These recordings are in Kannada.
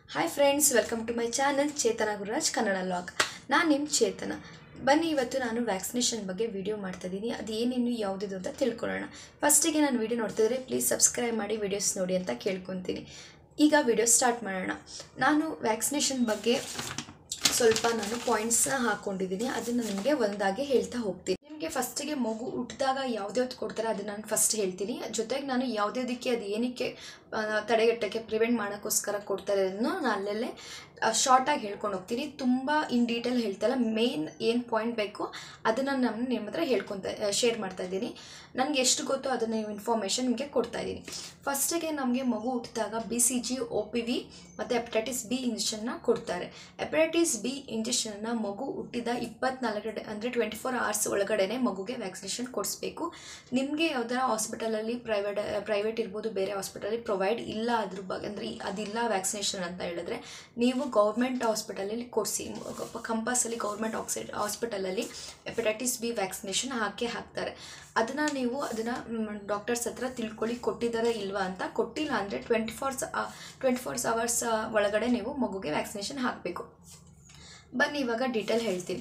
hi friends welcome to my channel Chetana Gururaj Kannada vlog ನಾನು ನಿಮ್ಮ ಚೇತನ ಬನ್ನಿ ಇವತ್ತು ನಾನು ವ್ಯಾಕ್ಸಿನೇಷನ್ ಬಗ್ಗೆ ವಿಡಿಯೋ ಮಾಡ್ತಾ ಇದ್ದೀನಿ ಅದು ಏನೇನು ಯಾವುದಿದು ಅಂತ ತಿಳ್ಕೊಳ್ಳೋಣ ಫಸ್ಟಿಗೆ ನಾನು ವಿಡಿಯೋ ನೋಡ್ತಿದ್ರೆ ಪ್ಲೀಸ್ ಸಬ್ಸ್ಕ್ರೈಬ್ ಮಾಡಿ ವಿಡಿಯೋಸ್ ನೋಡಿ ಅಂತ ಕೇಳ್ಕೊತೀನಿ ಈಗ ವಿಡಿಯೋ ಸ್ಟಾರ್ಟ್ ಮಾಡೋಣ ನಾನು ವ್ಯಾಕ್ಸಿನೇಷನ್ ಬಗ್ಗೆ ಸ್ವಲ್ಪ ನಾನು ಪಾಯಿಂಟ್ಸ್ನ ಹಾಕ್ಕೊಂಡಿದ್ದೀನಿ ಅದನ್ನು ನಿಮಗೆ ಒಂದಾಗಿ ಹೇಳ್ತಾ ಹೋಗ್ತೀನಿ ನಿಮಗೆ ಫಸ್ಟಿಗೆ ಮಗು ಹುಟ್ಟಿದಾಗ ಯಾವ್ದ್ಯಾವ್ದು ಕೊಡ್ತಾರೆ ಅದನ್ನು ನಾನು ಫಸ್ಟ್ ಹೇಳ್ತೀನಿ ಜೊತೆಗೆ ನಾನು ಯಾವುದ್ಯಾವುದಕ್ಕೆ ಅದು ಏನಕ್ಕೆ ಆ, ತಡೆಗಟ್ಟಕ್ಕೆ ಪ್ರಿವೆಂಟ್ ಮಾಡೋಕ್ಕೋಸ್ಕರ ಕೊಡ್ತಾರೆ ಅದನ್ನು ನಾನು ಅಲ್ಲಲ್ಲೇ ಶಾರ್ಟಾಗಿ ಹೇಳ್ಕೊಂಡು ಹೋಗ್ತೀನಿ ತುಂಬ ಇನ್ ಡೀಟೇಲ್ ಹೇಳ್ತಲ್ಲ ಮೇನ್ ಏನು ಪಾಯಿಂಟ್ ಬೇಕು ಅದನ್ನು ನಾನು ನಿಮ್ಮ ಹತ್ರ ಹೇಳ್ಕೊತ ಶೇರ್ ಮಾಡ್ತಾ ಇದ್ದೀನಿ ನನಗೆ ಎಷ್ಟು ಗೊತ್ತೋ ಅದನ್ನು ಇನ್ಫಾರ್ಮೇಷನ್ ನಿಮಗೆ ಕೊಡ್ತಾ ಇದ್ದೀನಿ ಫಸ್ಟಿಗೆ ನಮಗೆ ಮಗು ಹುಟ್ಟಿದಾಗ B C G O P V ಮತ್ತು ಹೆಪಟೈಟಿಸ್ ಬಿ ಇಂಜೆಕ್ಷನ್ನ ಕೊಡ್ತಾರೆ ಹೆಪಟೈಟಿಸ್ ಬಿ ಇಂಜೆಕ್ಷನ್ನ ಮಗು ಹುಟ್ಟಿದ ಇಪ್ಪತ್ನಾಲ್ಕು ಅಂದರೆ ಟ್ವೆಂಟಿ ಫೋರ್ ಅವರ್ಸ್ ಒಳಗಡೆನೆ ಮಗುಗೆ ವ್ಯಾಕ್ಸಿನೇಷನ್ ಕೊಡಿಸ್ಬೇಕು ನಿಮಗೆ ಯಾವ್ದಾರ ಹಾಸ್ಪಿಟಲಲ್ಲಿ ಪ್ರೈವೇಟ್ ಪ್ರೈವೇಟ್ ಇರ್ಬೋದು ಬೇರೆ ಹಾಸ್ಪಿಟಲಲ್ಲಿ ಪ್ರೊವೈಡ್ ಇಲ್ಲ ಅದ್ರ ಬಗ್ಗೆ ಅಂದರೆ ಅದಿಲ್ಲ ವ್ಯಾಕ್ಸಿನೇಷನ್ ಅಂತ ಹೇಳಿದ್ರೆ ನೀವು ಗೌರ್ಮೆಂಟ್ ಹಾಸ್ಪಿಟಲಲ್ಲಿ ಕೊಡಿಸಿ ಕಂಪಲ್ಸರಿ ಗೌರ್ಮೆಂಟ್ ಆಕ್ಸಿಡ್ ಹಾಸ್ಪಿಟಲಲ್ಲಿ ಹೆಪಟೈಟಿಸ್ ಬಿ ವ್ಯಾಕ್ಸಿನೇಷನ್ ಹಾಕೇ ಹಾಕ್ತಾರೆ ಅದನ್ನು ನೀವು ಅದನ್ನು ಡಾಕ್ಟರ್ಸ್ ಹತ್ರ ತಿಳ್ಕೊಳ್ಳಿ ಕೊಟ್ಟಿದ್ದಾರಾ ಇಲ್ವಾ ಅಂತ ಕೊಟ್ಟಿಲ್ಲ ಅಂದರೆ twenty four twenty four hours ಒಳಗಡೆ ನೀವು ಮಗುಗೆ ವ್ಯಾಕ್ಸಿನೇಷನ್ ಹಾಕಬೇಕು ಬನ್ನಿ ಇವಾಗ ಡೀಟೇಲ್ ಹೇಳ್ತೀನಿ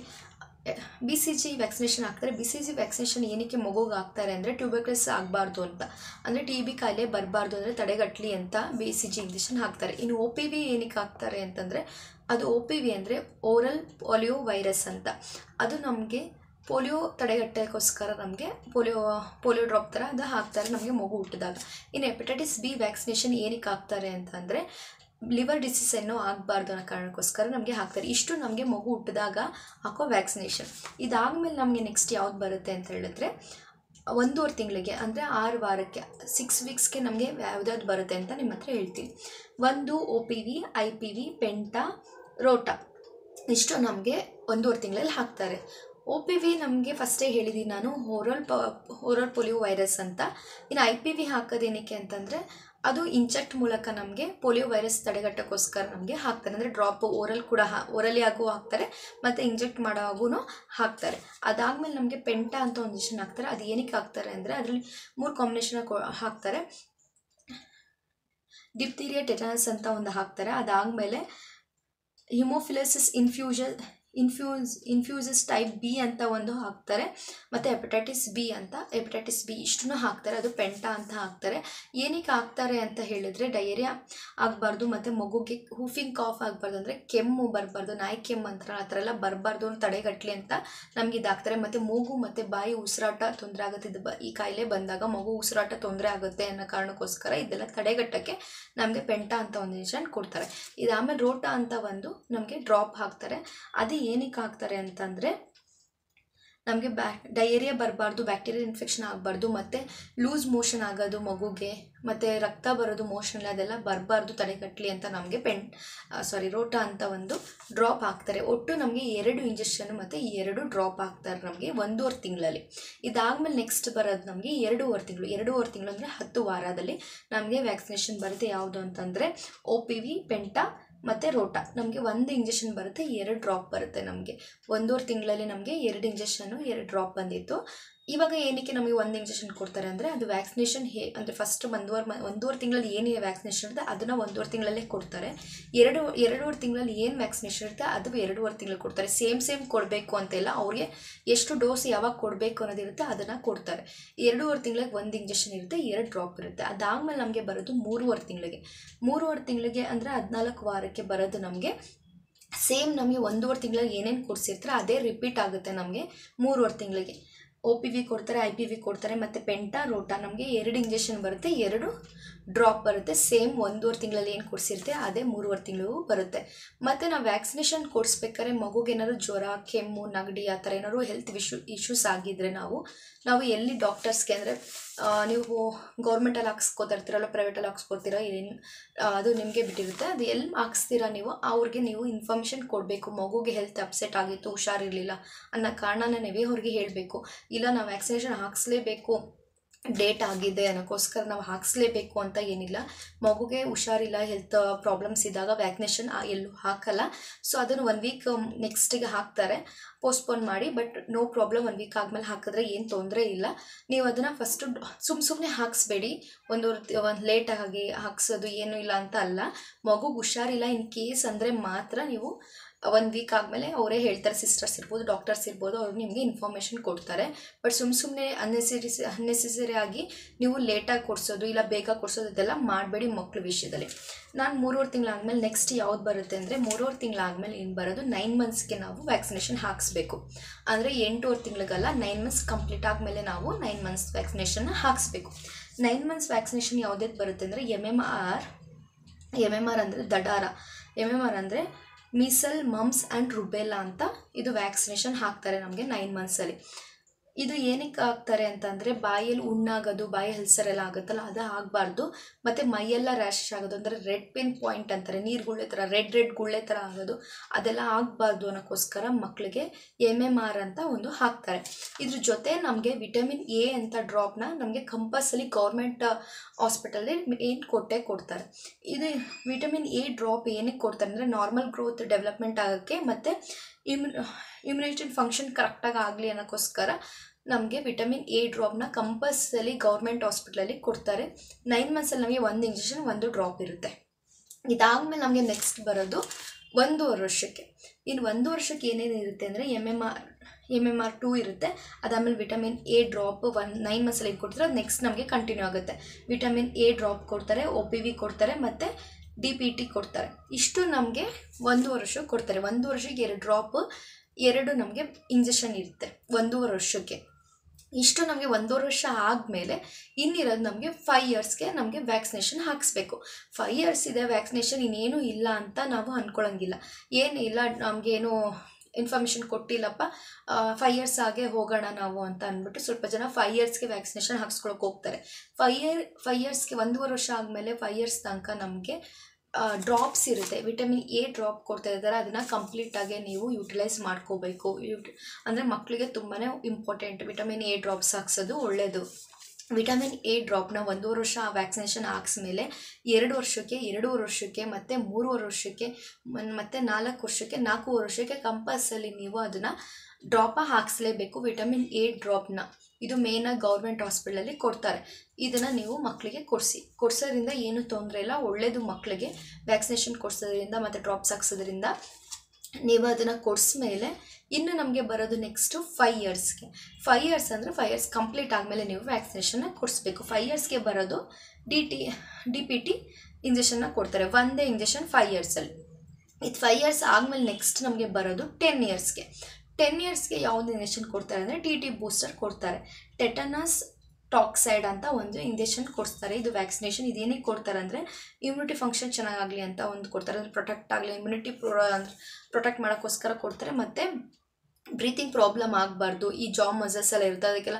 ಬಿ ಸಿ ಜಿ ವ್ಯಾಕ್ಸಿನೇಷನ್ ಹಾಕ್ತಾರೆ ಬಿ ಸಿ ಜಿ ವ್ಯಾಕ್ಸಿನೇಷನ್ ಏನಕ್ಕೆ ಮಗುಗೆ ಹಾಕ್ತಾರೆ ಅಂದರೆ ಟ್ಯೂಬರ್ಕ್ಲಸ್ ಆಗಬಾರ್ದು ಅಂತ ಅಂದರೆ ಟಿ ಬಿ ಕಾಯಿಲೆ ಬರಬಾರ್ದು ಅಂದರೆ ತಡೆಗಟ್ಟಲಿ ಅಂತ ಬಿ ಸಿ ಜಿ ಇಂಜೆಕ್ಷನ್ ಹಾಕ್ತಾರೆ ಇನ್ನು ಒ ಪಿ ವಿ ಏನಕ್ಕೆ ಹಾಕ್ತಾರೆ ಅಂತಂದರೆ ಅದು ಒ ಪಿ ವಿ ಅಂದರೆ ಓರಲ್ ಪೋಲಿಯೋ ವೈರಸ್ ಅಂತ ಅದು ನಮಗೆ ಪೋಲಿಯೋ ತಡೆಗಟ್ಟೋಕ್ಕೋಸ್ಕರ ನಮಗೆ ಪೋಲಿಯೋ ಪೋಲಿಯೋ ಡ್ರಾಪ್ ಥರ ಅದು ಹಾಕ್ತಾರೆ ನಮಗೆ ಮಗು ಹುಟ್ಟಿದಾಗ ಇನ್ನು ಹೆಪಟೈಟಿಸ್ ಬಿ ವ್ಯಾಕ್ಸಿನೇಷನ್ ಏನಕ್ಕೆ ಹಾಕ್ತಾರೆ ಅಂತಂದರೆ ಲಿವರ್ ಡಿಸೀಸ್ ಏನೋ ಆಗಬಾರ್ದು ಅನ್ನೋ ಕಾರಣಕ್ಕೋಸ್ಕರ ನಮಗೆ ಹಾಕ್ತಾರೆ ಇಷ್ಟು ನಮಗೆ ಮಗು ಹುಟ್ಟಿದಾಗ ಹಾಕೋ ವ್ಯಾಕ್ಸಿನೇಷನ್ ಇದಾದಮೇಲೆ ನಮಗೆ ನೆಕ್ಸ್ಟ್ ಯಾವ್ದು ಬರುತ್ತೆ ಅಂತ ಹೇಳಿದ್ರೆ ಒಂದೂವರೆ ತಿಂಗಳಿಗೆ ಅಂದರೆ ಆರು ವಾರಕ್ಕೆ ಸಿಕ್ಸ್ ವೀಕ್ಸ್ಗೆ ನಮಗೆ ಯಾವ್ದಾವ್ದು ಬರುತ್ತೆ ಅಂತ ನಿಮ್ಮ ಹತ್ರ ಹೇಳ್ತೀನಿ ಒಂದು O P V I P V penta rota ಇಷ್ಟು ನಮಗೆ ಒಂದೂವರೆ ತಿಂಗಳಲ್ಲಿ ಹಾಕ್ತಾರೆ ಒ ಪಿ ವಿ ನಮಗೆ ಫಸ್ಟೇ ಹೇಳಿದ್ದೀನಿ ನಾನು ಹೋರಲ್ ಪ ಹೋರಲ್ ಪೋಲಿಯೋ ವೈರಸ್ ಅಂತ ಇನ್ನು ಐ ಪಿ ವಿ ಹಾಕೋದೇನಕ್ಕೆ ಅಂತಂದರೆ ಅದು ಇಂಜೆಕ್ಟ್ ಮೂಲಕ ನಮಗೆ ಪೋಲಿಯೋ ವೈರಸ್ ತಡೆಗಟ್ಟೋಕ್ಕೋಸ್ಕರ ನಮಗೆ ಹಾಕ್ತಾರೆ ಅಂದರೆ ಡ್ರಾಪ್ ಓರಲ್ ಕೂಡ ಹಾ ಓರಲಿ ಆಗು ಹಾಕ್ತಾರೆ ಮತ್ತು ಇಂಜೆಕ್ಟ್ ಮಾಡೋವಾಗೂ ಹಾಕ್ತಾರೆ ಅದಾದಮೇಲೆ ನಮಗೆ ಪೆಂಟಾ ಅಂತ ಒಂದು ಇಂಜೆಕ್ಷನ್ ಹಾಕ್ತಾರೆ ಅದು ಏನಕ್ಕೆ ಹಾಕ್ತಾರೆ ಅಂದರೆ ಅದರಲ್ಲಿ ಮೂರು ಕಾಂಬಿನೇಷನ್ ಹಾಕ್ತಾರೆ ಡಿಪ್ತೀರಿಯಾ ಟೆಟನಸ್ ಅಂತ ಒಂದು ಹಾಕ್ತಾರೆ ಅದಾದಮೇಲೆ haemophilus infusion infuse infuses type B ಅಂತ ಒಂದು ಹಾಕ್ತಾರೆ ಮತ್ತು ಹೆಪಟೈಟಿಸ್ ಬಿ ಅಂತ ಹೆಪಟೈಟಿಸ್ ಬಿ ಇಷ್ಟನ್ನು ಹಾಕ್ತಾರೆ ಅದು ಪೆಂಟಾ ಅಂತ ಹಾಕ್ತಾರೆ ಏನಕ್ಕೆ ಹಾಕ್ತಾರೆ ಅಂತ ಹೇಳಿದರೆ ಡಯೇರಿಯಾ ಆಗಬಾರ್ದು ಮತ್ತು ಮಗುಗೆ ಹೂಫಿಂಗ್ ಕಾಫ್ ಆಗಬಾರ್ದು ಅಂದರೆ ಕೆಮ್ಮು ಬರಬಾರ್ದು ನಾಯಿ ಕೆಮ್ಮು ಅಂತಾರ ಆ ಥರ ಎಲ್ಲ ಬರಬಾರ್ದು ಅಂತ ತಡೆಗಟ್ಟಲಿ ಅಂತ ನಮಗೆ ಇದು ಹಾಕ್ತಾರೆ ಮತ್ತು ಮೂಗು ಮತ್ತು ಬಾಯಿ ಉಸಿರಾಟ ತೊಂದರೆ ಆಗುತ್ತೆ ಇದು ಬ ಈ ಕಾಯಿಲೆ ಬಂದಾಗ ಮಗು ಉಸಿರಾಟ ತೊಂದರೆ ಆಗುತ್ತೆ ಅನ್ನೋ ಕಾರಣಕ್ಕೋಸ್ಕರ ಇದೆಲ್ಲ ತಡೆಗಟ್ಟಕ್ಕೆ ನಮಗೆ ಪೆಂಟಾ ಅಂತ ಒಂದು ಇಂಜೆಕ್ಷನ್ ಕೊಡ್ತಾರೆ ಇದಾದಮೇಲೆ ರೋಟಾ ಅಂತ ಒಂದು ನಮಗೆ ಡ್ರಾಪ್ ಹಾಕ್ತಾರೆ ಅದು ಏನಕ್ಕೆ ಹಾಕ್ತಾರೆ ಅಂತಂದರೆ ನಮಗೆ ಬ್ಯಾಕ್ ಡಯೇರಿಯಾ ಬರಬಾರ್ದು ಬ್ಯಾಕ್ಟೀರಿಯಲ್ ಇನ್ಫೆಕ್ಷನ್ ಆಗಬಾರ್ದು ಮತ್ತು ಲೂಸ್ ಮೋಷನ್ ಆಗೋದು ಮಗುಗೆ ಮತ್ತು ರಕ್ತ ಬರೋದು ಮೋಷನ್ ಅದೆಲ್ಲ ಬರಬಾರ್ದು ತಡೆಗಟ್ಟಲಿ ಅಂತ ನಮಗೆ ಪೆನ್ ಸಾರಿ ರೋಟಾ ಅಂತ ಒಂದು ಡ್ರಾಪ್ ಹಾಕ್ತಾರೆ ಒಟ್ಟು ನಮಗೆ ಎರಡು ಇಂಜೆಕ್ಷನ್ ಮತ್ತು ಎರಡು ಡ್ರಾಪ್ ಹಾಕ್ತಾರೆ ನಮಗೆ ಒಂದೂವರೆ ತಿಂಗಳಲ್ಲಿ ಇದಾದಮೇಲೆ ನೆಕ್ಸ್ಟ್ ಬರೋದು ನಮಗೆ ಎರಡೂವರೆ ತಿಂಗಳು ಎರಡೂವರೆ ತಿಂಗಳು ಅಂದರೆ ಹತ್ತು ವಾರದಲ್ಲಿ ನಮಗೆ ವ್ಯಾಕ್ಸಿನೇಷನ್ ಬರುತ್ತೆ ಯಾವುದು ಅಂತಂದರೆ ಒ ಪಿ ವಿ ಪೆಂಟಾ ಮತ್ತು ರೋಟಾ ನಮಗೆ ಒಂದು ಇಂಜೆಕ್ಷನ್ ಬರುತ್ತೆ ಎರಡು ಡ್ರಾಪ್ ಬರುತ್ತೆ ನಮಗೆ ಒಂದೂವರೆ ತಿಂಗಳಲ್ಲಿ ನಮಗೆ ಎರಡು ಇಂಜೆಕ್ಷನ್ನು ಎರಡು ಡ್ರಾಪ್ ಬಂದಿತ್ತು ಇವಾಗ ಏನಕ್ಕೆ ನಮಗೆ ಒಂದು ಇಂಜೆಕ್ಷನ್ ಕೊಡ್ತಾರೆ ಅಂದರೆ ಅದು ವ್ಯಾಕ್ಸಿನೇಷನ್ ಹೇ ಅಂದರೆ ಫಸ್ಟ್ ಒಂದೂವರೆ ಮ ಒಂದೂವರೆ ತಿಂಗಳಲ್ಲಿ ಏನಿದೆ ವ್ಯಾಕ್ಸಿನೇಷನ್ ಇರುತ್ತೆ ಅದನ್ನು ಒಂದೂವರೆ ತಿಂಗಳಲ್ಲೇ ಕೊಡ್ತಾರೆ ಎರಡು ಎರಡೂವರೆ ತಿಂಗಳಲ್ಲಿ ಏನು ವ್ಯಾಕ್ಸಿನೇಷನ್ ಇರುತ್ತೆ ಅದು ಎರಡೂವರೆ ತಿಂಗಳು ಕೊಡ್ತಾರೆ ಸೇಮ್ ಸೇಮ್ ಕೊಡಬೇಕು ಅಂತೆಲ್ಲ ಅವ್ರಿಗೆ ಎಷ್ಟು ಡೋಸ್ ಯಾವಾಗ ಕೊಡಬೇಕು ಅನ್ನೋದಿರುತ್ತೆ ಅದನ್ನು ಕೊಡ್ತಾರೆ ಎರಡೂವರೆ ತಿಂಗಳಿಗೆ ಒಂದು ಇಂಜೆಕ್ಷನ್ ಇರುತ್ತೆ ಎರಡು ಡ್ರಾಪ್ ಇರುತ್ತೆ ಅದಾದಮೇಲೆ ನಮಗೆ ಬರೋದು ಮೂರುವರೆ ತಿಂಗಳಿಗೆ ಮೂರುವರೆ ತಿಂಗಳಿಗೆ ಅಂದರೆ ಹದಿನಾಲ್ಕು ವಾರಕ್ಕೆ ಬರೋದು ನಮಗೆ ಸೇಮ್ ನಮಗೆ ಒಂದೂವರೆ ತಿಂಗಳಲ್ಲಿ ಏನೇನು ಕೊಡಿಸಿರ್ತಾರೆ ಅದೇ ರಿಪೀಟ್ ಆಗುತ್ತೆ ನಮಗೆ ಮೂರುವರೆ ತಿಂಗಳಿಗೆ ಒ ಪಿ ವಿ ಕೊಡ್ತಾರೆ ಐ ಪಿ ವಿ ಕೊಡ್ತಾರೆ ಮತ್ತು ಪೆಂಟಾ ರೋಟಾ ನಮಗೆ ಎರಡು ಇಂಜೆಕ್ಷನ್ ಬರುತ್ತೆ ಎರಡು ಡ್ರಾಪ್ ಬರುತ್ತೆ ಸೇಮ್ ಒಂದೂವರೆ ತಿಂಗಳಲ್ಲಿ ಏನು ಕೊಡಿಸಿರುತ್ತೆ ಅದೇ ಮೂರುವರೆ ತಿಂಗಳು ಬರುತ್ತೆ ಮತ್ತು ನಾವು ವ್ಯಾಕ್ಸಿನೇಷನ್ ಕೊಡಿಸ್ಬೇಕಾದ್ರೆ ಮಗುಗೆ ಏನಾದ್ರು ಜ್ವರ ಕೆಮ್ಮು ನೆಗಡಿ ಆ ಥರ ಏನಾದ್ರು ಹೆಲ್ತ್ ಇಶ್ಯೂ ಇಶ್ಯೂಸ್ ಆಗಿದ್ದರೆ ನಾವು ನಾವು ಎಲ್ಲಿ ಡಾಕ್ಟರ್ಸ್ಗೆ ಅಂದರೆ ನೀವು ಗೌರ್ಮೆಂಟಲ್ಲಿ ಹಾಕ್ಸ್ಕೊತಾ ಇರ್ತೀರಲ್ಲ ಪ್ರೈವೇಟಲ್ಲಿ ಹಾಕ್ಸ್ಕೊತೀರ ಏನು ಅದು ನಿಮಗೆ ಬಿಟ್ಟಿರುತ್ತೆ ಅದು ಎಲ್ಲಿ ಹಾಕ್ಸ್ತೀರಾ ನೀವು ಅವ್ರಿಗೆ ನೀವು ಇನ್ಫಾರ್ಮೇಷನ್ ಕೊಡಬೇಕು ಮಗುಗೆ ಹೆಲ್ತ್ ಅಪ್ಸೆಟ್ ಆಗಿತ್ತು ಹುಷಾರಿರಲಿಲ್ಲ ಅನ್ನೋ ಕಾರಣನ ನೀವೇ ಅವ್ರಿಗೆ ಹೇಳಬೇಕು ಇಲ್ಲ ನಾವು ವ್ಯಾಕ್ಸಿನೇಷನ್ ಹಾಕ್ಸ್ಲೇಬೇಕು ಡೇಟ್ ಆಗಿದೆ ಅನ್ನೋಕ್ಕೋಸ್ಕರ ನಾವು ಹಾಕಿಸ್ಲೇಬೇಕು ಅಂತ ಏನಿಲ್ಲ ಮಗುಗೆ ಹುಷಾರಿಲ್ಲ ಹೆಲ್ತ್ ಪ್ರಾಬ್ಲಮ್ಸ್ ಇದ್ದಾಗ ವ್ಯಾಕ್ಸಿನೇಷನ್ ಎಲ್ಲೂ ಹಾಕಲ್ಲ ಸೊ ಅದನ್ನು ಒನ್ ವೀಕ್ ನೆಕ್ಸ್ಟಿಗೆ ಹಾಕ್ತಾರೆ ಪೋಸ್ಟ್ಪೋನ್ ಮಾಡಿ but no problem one week ಆದಮೇಲೆ ಹಾಕಿದ್ರೆ ಏನು ತೊಂದರೆ ಇಲ್ಲ ನೀವು ಅದನ್ನು ಫಸ್ಟು ಸುಮ್ಮ ಸುಮ್ಮನೆ ಹಾಕಿಸ್ಬೇಡಿ ಒಂದು ಒಂದು ಲೇಟಾಗಿ ಹಾಕ್ಸೋದು ಏನೂ ಇಲ್ಲ ಅಂತ ಅಲ್ಲ ಮಗುಗೆ ಹುಷಾರಿಲ್ಲ ಇನ್ ಕೇಸ್ ಅಂದರೆ ಮಾತ್ರ ನೀವು ಒಂದು ವೀಕ್ ಆದಮೇಲೆ ಅವರೇ ಹೇಳ್ತಾರೆ ಸಿಸ್ಟರ್ಸ್ ಇರ್ಬೋದು ಡಾಕ್ಟರ್ಸ್ ಇರ್ಬೋದು ಅವ್ರು ನಿಮಗೆ ಇನ್ಫಾರ್ಮೇಷನ್ ಕೊಡ್ತಾರೆ ಬಟ್ ಸುಮ್ಮ ಸುಮ್ಮನೆ ಅನ್ನೆಸರಿ ಅನ್ನೆಸೆಸರಿ ಆಗಿ ನೀವು ಲೇಟಾಗಿ ಕೊಡಿಸೋದು ಇಲ್ಲ ಬೇಗ ಕೊಡಿಸೋದು ಇದೆಲ್ಲ ಮಾಡಬೇಡಿ ಮಕ್ಳ ವಿಷಯದಲ್ಲಿ ನಾನು ಮೂರುವರೆ ತಿಂಗಳಾದ್ಮೇಲೆ ನೆಕ್ಸ್ಟ್ ಯಾವ್ದು ಬರುತ್ತೆ ಅಂದರೆ ಮೂರುವರೆ ತಿಂಗಳಾದ್ಮೇಲೆ ಏನು ಬರೋದು ನೈನ್ ಮಂತ್ಸ್ಗೆ ನಾವು ವ್ಯಾಕ್ಸಿನೇಷನ್ ಹಾಕಿಸ್ಬೇಕು ಅಂದರೆ ಎಂಟೂವರೆ ತಿಂಗಳಿಗಲ್ಲ ನೈನ್ ಮಂತ್ಸ್ ಕಂಪ್ಲೀಟ್ ಆದಮೇಲೆ ನಾವು ನೈನ್ ಮಂತ್ಸ್ ವ್ಯಾಕ್ಸಿನೇಷನ್ನ ಹಾಕಿಸ್ಬೇಕು ನೈನ್ ಮಂತ್ಸ್ ವ್ಯಾಕ್ಸಿನೇಷನ್ ಯಾವುದೇ ಬರುತ್ತೆ ಅಂದರೆ M M R M M R ಅಂದರೆ ದಡಾರ ಎಮ್ ಎಮ್ ಆರ್ ಅಂದರೆ ಮೀಸಲ್ ಮಮ್ಸ್ ಆ್ಯಂಡ್ ರುಬೆಲ್ಲಾ ಅಂತ ಇದು ವ್ಯಾಕ್ಸಿನೇಷನ್ ಹಾಕ್ತಾರೆ ನಮಗೆ ನೈನ್ ಮಂತ್ಸಲ್ಲಿ ಇದು ಏನಕ್ಕೆ ಹಾಕ್ತಾರೆ ಅಂತಂದರೆ ಬಾಯಲ್ಲಿ ಉಣ್ಣಾಗೋದು ಬಾಯಿ ಹಲ್ಸರೆಲ್ಲ ಆಗುತ್ತಲ್ಲ ಅದು ಆಗಬಾರ್ದು ಮತ್ತು ಮೈಯೆಲ್ಲ ರ್ಯಾಶ್ ಆಗೋದು ಅಂದರೆ ರೆಡ್ ಪಿನ್ ಪಾಯಿಂಟ್ ಅಂತಾರೆ ನೀರು ಗುಳ್ಳೆ ಥರ ರೆಡ್ ರೆಡ್ ಗುಳ್ಳೆ ಥರ ಆಗೋದು ಅದೆಲ್ಲ ಆಗಬಾರ್ದು ಅನ್ನೋಕ್ಕೋಸ್ಕರ ಮಕ್ಕಳಿಗೆ ಎಮ್ ಎಮ್ ಆರ್ ಅಂತ ಒಂದು ಹಾಕ್ತಾರೆ ಇದ್ರ ಜೊತೆ ನಮಗೆ ವಿಟಮಿನ್ ಎ ಅಂತ ಡ್ರಾಪ್ನ ನಮಗೆ ಕಂಪಲ್ಸರಿ ಗೌರ್ಮೆಂಟ್ ಹಾಸ್ಪಿಟಲ್ಲಿ ಏನು ಕೊಟ್ಟೆ ಕೊಡ್ತಾರೆ ಇದು ವಿಟಮಿನ್ ಎ ಡ್ರಾಪ್ ಏನಕ್ಕೆ ಕೊಡ್ತಾರೆ ಅಂದರೆ ನಾರ್ಮಲ್ ಗ್ರೋತ್ ಡೆವಲಪ್ಮೆಂಟ್ ಆಗೋಕ್ಕೆ ಮತ್ತು ಇಮ್ಯು ಇಮ್ಯುನೇಷನ್ ಫಂಕ್ಷನ್ ಕರೆಕ್ಟಾಗಿ ಆಗಲಿ ಅನ್ನೋಕ್ಕೋಸ್ಕರ ನಮಗೆ ವಿಟಮಿನ್ ಎ ಡ್ರಾಪ್ನ ಕಂಪಲ್ಸರಿ ಗೌರ್ಮೆಂಟ್ ಹಾಸ್ಪಿಟ್ಲಲ್ಲಿ ಕೊಡ್ತಾರೆ ನೈನ್ ಮಂತ್ಸಲ್ಲಿ ನಮಗೆ ಒಂದು ಇಂಜೆಕ್ಷನ್ ಒಂದು ಡ್ರಾಪ್ ಇರುತ್ತೆ ಇದಾದಮೇಲೆ ನಮಗೆ ನೆಕ್ಸ್ಟ್ ಬರೋದು ಒಂದೂವರೆ ವರ್ಷಕ್ಕೆ ಇನ್ನು ಒಂದು ವರ್ಷಕ್ಕೆ ಏನೇನು ಇರುತ್ತೆ ಅಂದರೆ M M R M M R two ಇರುತ್ತೆ ಅದಾದಮೇಲೆ vitamin A drop one nine ಮಂತ್ಸಲ್ಲಿ ಏನು ಕೊಡ್ತಾರೆ ಅದು ನೆಕ್ಸ್ಟ್ ನಮಗೆ ಕಂಟಿನ್ಯೂ ಆಗುತ್ತೆ ವಿಟಮಿನ್ ಎ ಡ್ರಾಪ್ ಕೊಡ್ತಾರೆ ಒ ಪಿ ವಿ ಕೊಡ್ತಾರೆ ಮತ್ತು ಡಿ ಪಿ ಟಿ ಕೊಡ್ತಾರೆ ಇಷ್ಟು ನಮಗೆ ಒಂದು ವರ್ಷ ಕೊಡ್ತಾರೆ ಒಂದು ವರ್ಷಕ್ಕೆ ಎರಡು ಡ್ರಾಪ್ ಎರಡು ನಮಗೆ ಇಂಜೆಕ್ಷನ್ ಇರುತ್ತೆ ಒಂದೂವರೆ ವರ್ಷಕ್ಕೆ ಇಷ್ಟು ನಮಗೆ ಒಂದೂವರೆ ವರ್ಷ ಆದಮೇಲೆ ಇನ್ನಿರೋದು ನಮಗೆ ಫೈವ್ ಇಯರ್ಸ್ಗೆ ನಮಗೆ ವ್ಯಾಕ್ಸಿನೇಷನ್ ಹಾಕಿಸ್ಬೇಕು ಫೈವ್ ಇಯರ್ಸ್ ಇದೆ ವ್ಯಾಕ್ಸಿನೇಷನ್ ಇನ್ನೇನು ಇಲ್ಲ ಅಂತ ನಾವು ಅಂದ್ಕೊಳ್ಳೋಂಗಿಲ್ಲ ಏನು ಇಲ್ಲ ನಮಗೇನು ಇನ್ಫಾರ್ಮೇಷನ್ ಕೊಟ್ಟಿಲ್ಲಪ್ಪ ಫೈವ್ ಇಯರ್ಸ್ ಆಗೇ ಹೋಗೋಣ ನಾವು ಅಂತ ಅಂದ್ಬಿಟ್ಟು ಸ್ವಲ್ಪ ಜನ ಫೈವ್ ಇಯರ್ಸ್ಗೆ ವ್ಯಾಕ್ಸಿನೇಷನ್ ಹಾಕ್ಸ್ಕೊಳಕ್ಕೆ ಹೋಗ್ತಾರೆ ಫೈವ್ ಇಯರ್ ಫೈವ್ ಇಯರ್ಸ್ಗೆ ಒಂದೂವರೆ ವರ್ಷ ಆದಮೇಲೆ ಫೈವ್ ಇಯರ್ಸ್ ತನಕ ನಮಗೆ ಡ್ರಾಪ್ಸ್ ಇರುತ್ತೆ ವಿಟಮಿನ್ ಎ ಡ್ರಾಪ್ ಕೊಡ್ತಾ ಇದ್ದಾರೆ ಅದನ್ನು ಕಂಪ್ಲೀಟಾಗಿ ನೀವು ಯುಟಿಲೈಸ್ ಮಾಡ್ಕೋಬೇಕು ಯುಟ್ ಅಂದರೆ ಮಕ್ಕಳಿಗೆ ತುಂಬಾ ಇಂಪಾರ್ಟೆಂಟ್ ವಿಟಮಿನ್ ಎ ಡ್ರಾಪ್ಸ್ ಹಾಕ್ಸೋದು ಒಳ್ಳೆಯದು ವಿಟಮಿನ್ ಎ ಡ್ರಾಪ್ನ ಒಂದೂವರೆ ವರ್ಷ ವ್ಯಾಕ್ಸಿನೇಷನ್ ಹಾಕ್ಸ್ಮೇಲೆ ಎರಡು ವರ್ಷಕ್ಕೆ ಎರಡೂವರೆ ವರ್ಷಕ್ಕೆ ಮತ್ತು ಮೂರುವರೆ ವರ್ಷಕ್ಕೆ ಮತ್ತು ನಾಲ್ಕು ವರ್ಷಕ್ಕೆ ನಾಲ್ಕೂವರೆ ವರ್ಷಕ್ಕೆ ಕಂಪಲ್ಸರಿ ನೀವು ಅದನ್ನು ಡ್ರಾಪ ಹಾಕ್ಸ್ಲೇಬೇಕು ವಿಟಮಿನ್ ಎ ಡ್ರಾಪ್ನ ಇದು ಮೇಯ್ನಾಗಿ ಗೌರ್ಮೆಂಟ್ ಹಾಸ್ಪಿಟಲಲ್ಲಿ ಕೊಡ್ತಾರೆ ಇದನ್ನು ನೀವು ಮಕ್ಕಳಿಗೆ ಕೊಡಿಸಿ ಕೊಡ್ಸೋದ್ರಿಂದ ಏನು ತೊಂದರೆ ಇಲ್ಲ ಒಳ್ಳೆಯದು ಮಕ್ಕಳಿಗೆ ವ್ಯಾಕ್ಸಿನೇಷನ್ ಕೊಡ್ಸೋದ್ರಿಂದ ಮತ್ತು ಡ್ರಾಪ್ಸ್ ಹಾಕ್ಸೋದ್ರಿಂದ ನೀವು ಅದನ್ನು ಕೊಡಿಸ್ಮೇಲೆ ಇನ್ನು ನಮಗೆ ಬರೋದು ನೆಕ್ಸ್ಟು ಫೈವ್ ಇಯರ್ಸ್ಗೆ ಫೈವ್ ಇಯರ್ಸ್ ಅಂದರೆ ಫೈವ್ ಇಯರ್ಸ್ ಕಂಪ್ಲೀಟ್ ಆದಮೇಲೆ ನೀವು ವ್ಯಾಕ್ಸಿನೇಷನ್ನ ಕೊಡಿಸ್ಬೇಕು ಫೈವ್ ಇಯರ್ಸ್ಗೆ ಬರೋದು D T D P T ಇಂಜೆಕ್ಷನ್ನ ಕೊಡ್ತಾರೆ ಒಂದೇ ಇಂಜೆಕ್ಷನ್ ಫೈವ್ ಇಯರ್ಸಲ್ಲಿ ಇದು ಫೈವ್ ಇಯರ್ಸ್ ಆದಮೇಲೆ ನೆಕ್ಸ್ಟ್ ನಮಗೆ ಬರೋದು ಟೆನ್ ಇಯರ್ಸ್ಗೆ ಟೆನ್ ಇಯರ್ಸ್ಗೆ ಯಾವುದು ಇಂಜೆಕ್ಷನ್ ಕೊಡ್ತಾರೆ ಅಂದರೆ ಟಿ ಟಿ ಬೂಸ್ಟರ್ ಕೊಡ್ತಾರೆ ಟೆಟನಸ್ ಟಾಕ್ಸೈಡ್ ಅಂತ ಒಂದು ಇಂಜೆಕ್ಷನ್ ಕೊಡಿಸ್ತಾರೆ ಇದು ವ್ಯಾಕ್ಸಿನೇಷನ್ ಇದೇನಕ್ಕೆ ಕೊಡ್ತಾರೆ ಅಂದರೆ ಇಮ್ಯುನಿಟಿ ಫಂಕ್ಷನ್ ಚೆನ್ನಾಗಾಗಲಿ ಅಂತ ಒಂದು ಕೊಡ್ತಾರೆ ಅಂದರೆ ಪ್ರೊಟೆಕ್ಟ್ ಆಗಲಿ ಇಮ್ಯುನಿಟಿ ಪ್ರೊ ಅಂದರೆ ಪ್ರೊಟೆಕ್ಟ್ ಮಾಡೋಕ್ಕೋಸ್ಕರ ಕೊಡ್ತಾರೆ ಮತ್ತು ಬ್ರೀತಿಂಗ್ ಪ್ರಾಬ್ಲಮ್ ಆಗಬಾರ್ದು ಈ ಜಾ ಮಸಲ್ಸ್ ಎಲ್ಲ ಇರುತ್ತೆ ಅದಕ್ಕೆಲ್ಲ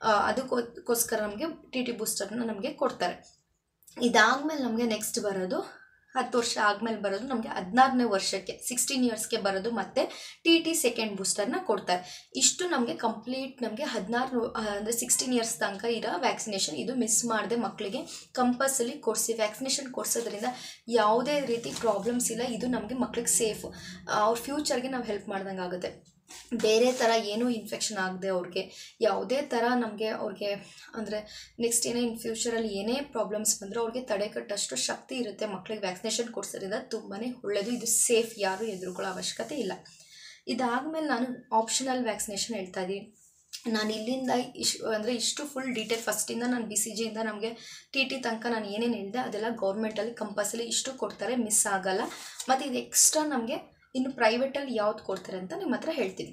ಅದಕ್ಕೋಸ್ಕರ ನಮಗೆ ಟಿ ಟಿ ಬೂಸ್ಟರ್ನ ನಮಗೆ ಕೊಡ್ತಾರೆ ಇದಾದಮೇಲೆ ನಮಗೆ ನೆಕ್ಸ್ಟ್ ಬರೋದು ಹತ್ತು ವರ್ಷ ಆದಮೇಲೆ ಬರೋದು ನಮಗೆ ಹದಿನಾರನೇ ವರ್ಷಕ್ಕೆ ಸಿಕ್ಸ್ಟೀನ್ ಇಯರ್ಸ್ಗೆ ಬರೋದು ಮತ್ತು ಟಿ ಟಿ ಸೆಕೆಂಡ್ ಬೂಸ್ಟರ್ನ ಕೊಡ್ತಾರೆ ಇಷ್ಟು ನಮಗೆ ಕಂಪ್ಲೀಟ್ ನಮಗೆ ಹದಿನಾರು ಅಂದರೆ ಸಿಕ್ಸ್ಟೀನ್ ಇಯರ್ಸ್ ತನಕ ಇರೋ ವ್ಯಾಕ್ಸಿನೇಷನ್ ಇದು ಮಿಸ್ ಮಾಡದೆ ಮಕ್ಕಳಿಗೆ ಕಂಪಲ್ಸರಿ ಕೊಡಿಸಿ ವ್ಯಾಕ್ಸಿನೇಷನ್ ಕೊಡಿಸೋದ್ರಿಂದ ಯಾವುದೇ ರೀತಿ ಪ್ರಾಬ್ಲಮ್ಸ್ ಇಲ್ಲ ಇದು ನಮಗೆ ಮಕ್ಳಿಗೆ ಸೇಫ್ ಅವ್ರ ಫ್ಯೂಚರ್ಗೆ ನಾವು ಹೆಲ್ಪ್ ಮಾಡ್ದಂಗೆ ಆಗುತ್ತೆ ಬೇರೆ ಥರ ಏನೂ ಇನ್ಫೆಕ್ಷನ್ ಆಗದೆ ಅವ್ರಿಗೆ ಯಾವುದೇ ಥರ ನಮಗೆ ಅವ್ರಿಗೆ ಅಂದರೆ ನೆಕ್ಸ್ಟ್ ಏನೇ ಇನ್ ಫ್ಯೂಚರಲ್ಲಿ ಏನೇ ಪ್ರಾಬ್ಲಮ್ಸ್ ಬಂದರೂ ಅವ್ರಿಗೆ ತಡೆಗಟ್ಟಷ್ಟು ಶಕ್ತಿ ಇರುತ್ತೆ ಮಕ್ಕಳಿಗೆ ವ್ಯಾಕ್ಸಿನೇಷನ್ ಕೊಡಿಸೋದ್ರಿಂದ ತುಂಬಾ ಒಳ್ಳೆಯದು ಇದು ಸೇಫ್ ಯಾರೂ ಎದುರುಕೊಳ್ಳೋ ಅವಶ್ಯಕತೆ ಇಲ್ಲ ಇದಾದಮೇಲೆ ನಾನು ಆಪ್ಷನಲ್ ವ್ಯಾಕ್ಸಿನೇಷನ್ ಹೇಳ್ತಾ ಇದ್ದೀನಿ ನಾನು ಇಲ್ಲಿಂದ ಇಶ್ ಅಂದರೆ ಇಷ್ಟು ಫುಲ್ ಡೀಟೇಲ್ ಫಸ್ಟಿಂದ ನಾನು ಬಿ ಸಿ ಜಿಯಿಂದ ನಮಗೆ ಟಿ ಟಿ ತನಕ ನಾನು ಏನೇನು ಹೇಳಿದೆ ಅದೆಲ್ಲ ಗೌರ್ಮೆಂಟಲ್ಲಿ ಕಂಪಲ್ಸರಿ ಇಷ್ಟು ಕೊಡ್ತಾರೆ ಮಿಸ್ ಆಗಲ್ಲ ಮತ್ತು ಇದು ಎಕ್ಸ್ಟ್ರಾ ನಮಗೆ ಇನ್ನು ಪ್ರೈವೇಟಲ್ಲಿ ಯಾವ್ದು ಕೊಡ್ತಾರೆ ಅಂತ ನಿಮ್ಮ ಹತ್ರ ಹೇಳ್ತೀನಿ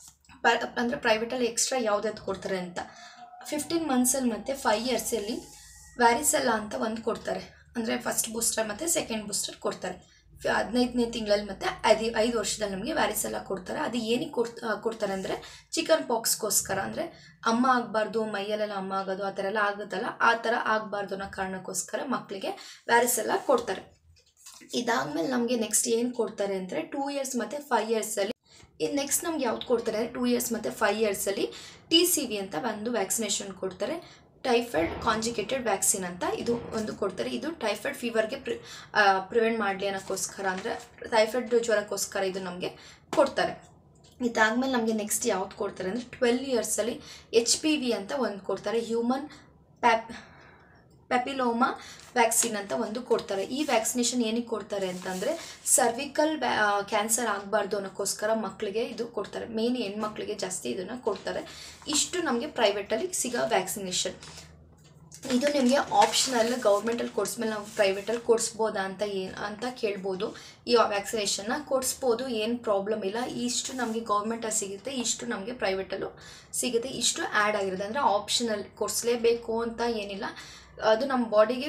ಪ ಅಂದರೆ ಪ್ರೈವೇಟಲ್ಲಿ ಎಕ್ಸ್ಟ್ರಾ ಯಾವ್ದು ಕೊಡ್ತಾರೆ ಅಂತ ಫಿಫ್ಟೀನ್ ಮಂತ್ಸಲ್ಲಿ ಮತ್ತು ಫೈವ್ ಇಯರ್ಸಲ್ಲಿ ವ್ಯಾರಿಸೆಲ್ಲ ಅಂತ ಒಂದು ಕೊಡ್ತಾರೆ ಅಂದರೆ ಫಸ್ಟ್ ಬೂಸ್ಟರ್ ಮತ್ತು ಸೆಕೆಂಡ್ ಬೂಸ್ಟರ್ ಕೊಡ್ತಾರೆ ಹದಿನೈದನೇ ತಿಂಗಳಲ್ಲಿ ಮತ್ತು ಐದು ಐದು ವರ್ಷದಲ್ಲಿ ನಮಗೆ ವ್ಯಾರಿಸೆಲ್ಲ ಕೊಡ್ತಾರೆ ಅದು ಏನಕ್ಕೆ ಕೊಡ್ ಕೊಡ್ತಾರೆ ಅಂದರೆ ಚಿಕನ್ ಪಾಕ್ಸ್ಗೋಸ್ಕರ ಅಂದರೆ ಅಮ್ಮ ಆಗಬಾರ್ದು ಮೈಯಲ್ಲೆಲ್ಲ ಅಮ್ಮ ಆಗೋದು ಆ ಥರ ಎಲ್ಲ ಆಗುತ್ತಲ್ಲ ಆ ಥರ ಆಗಬಾರ್ದು ಅನ್ನೋ ಕಾರಣಕ್ಕೋಸ್ಕರ ಮಕ್ಕಳಿಗೆ ವ್ಯಾರಿಸೆಲ್ಲ ಕೊಡ್ತಾರೆ ಇದಾದಮೇಲೆ ನಮಗೆ ನೆಕ್ಸ್ಟ್ ಏನು ಕೊಡ್ತಾರೆ ಅಂದರೆ ಟೂ ಇಯರ್ಸ್ ಮತ್ತು ಫೈವ್ ಇಯರ್ಸಲ್ಲಿ ಇನ್ನು ನೆಕ್ಸ್ಟ್ ನಮ್ಗೆ ಯಾವ್ದು ಕೊಡ್ತಾರೆ ಅಂದರೆ ಟೂ ಇಯರ್ಸ್ ಮತ್ತು ಫೈವ್ ಇಯರ್ಸಲ್ಲಿ ಟಿ ಸಿ ವಿ ಅಂತ ಒಂದು ವ್ಯಾಕ್ಸಿನೇಷನ್ ಕೊಡ್ತಾರೆ ಟೈಫಾಯ್ಡ್ ಕಾಂಜಿಕೇಟೆಡ್ ವ್ಯಾಕ್ಸಿನ್ ಅಂತ ಇದು ಒಂದು ಕೊಡ್ತಾರೆ ಇದು ಟೈಫಾಯ್ಡ್ ಫೀವರ್ಗೆ ಪ್ರಿ ಪ್ರಿವೆಂಟ್ ಮಾಡಲಿ ಅನ್ನೋಕ್ಕೋಸ್ಕರ ಅಂದರೆ ಟೈಫಾಯ್ಡ್ ಜ್ವರಕ್ಕೋಸ್ಕರ ಇದು ನಮಗೆ ಕೊಡ್ತಾರೆ ಇದಾದ್ಮೇಲೆ ನಮಗೆ ನೆಕ್ಸ್ಟ್ ಯಾವ್ದು ಕೊಡ್ತಾರೆ ಅಂದರೆ ಟ್ವೆಲ್ ಇಯರ್ಸಲ್ಲಿ ಎಚ್ ಪಿ ವಿ ಅಂತ ಒಂದು ಕೊಡ್ತಾರೆ ಹ್ಯೂಮನ್ ಪ್ಯಾಪ್ ಪ್ಯಾಪಿಲೋಮಾ ವ್ಯಾಕ್ಸಿನ್ ಅಂತ ಒಂದು ಕೊಡ್ತಾರೆ ಈ ವ್ಯಾಕ್ಸಿನೇಷನ್ ಏನಕ್ಕೆ ಕೊಡ್ತಾರೆ ಅಂತಂದರೆ ಸರ್ವಿಕಲ್ ಕ್ಯಾನ್ಸರ್ ಆಗಬಾರ್ದು ಅನ್ನೋಕ್ಕೋಸ್ಕರ ಮಕ್ಕಳಿಗೆ ಇದು ಕೊಡ್ತಾರೆ ಮೇನ್ ಹೆಣ್ಮಕ್ಳಿಗೆ ಜಾಸ್ತಿ ಇದನ್ನು ಕೊಡ್ತಾರೆ ಇಷ್ಟು ನಮಗೆ ಪ್ರೈವೇಟಲ್ಲಿ ಸಿಗೋ ವ್ಯಾಕ್ಸಿನೇಷನ್ ಇದು ನಿಮಗೆ ಆಪ್ಷನಲ್ ಗೌರ್ಮೆಂಟಲ್ಲಿ ಕೊಡಿಸ್ಮೇಲೆ ನಾವು ಪ್ರೈವೇಟಲ್ಲಿ ಕೊಡಿಸ್ಬೋದಾ ಅಂತ ಏನು ಅಂತ ಕೇಳ್ಬೋದು ಈ ವ್ಯಾಕ್ಸಿನೇಷನ್ನ ಕೊಡಿಸ್ಬೋದು ಏನು ಪ್ರಾಬ್ಲಮ್ ಇಲ್ಲ ಇಷ್ಟು ನಮಗೆ ಗೌರ್ಮೆಂಟಲ್ಲಿ ಸಿಗುತ್ತೆ ಇಷ್ಟು ನಮಗೆ ಪ್ರೈವೇಟಲ್ಲೂ ಸಿಗುತ್ತೆ ಇಷ್ಟು ಆ್ಯಡ್ ಆಗಿರುತ್ತೆ ಅಂದರೆ ಆಪ್ಷನಲ್ ಕೊಡಿಸ್ಲೇಬೇಕು ಅಂತ ಏನಿಲ್ಲ ಅದು ನಮ್ಮ ಬಾಡಿಗೆ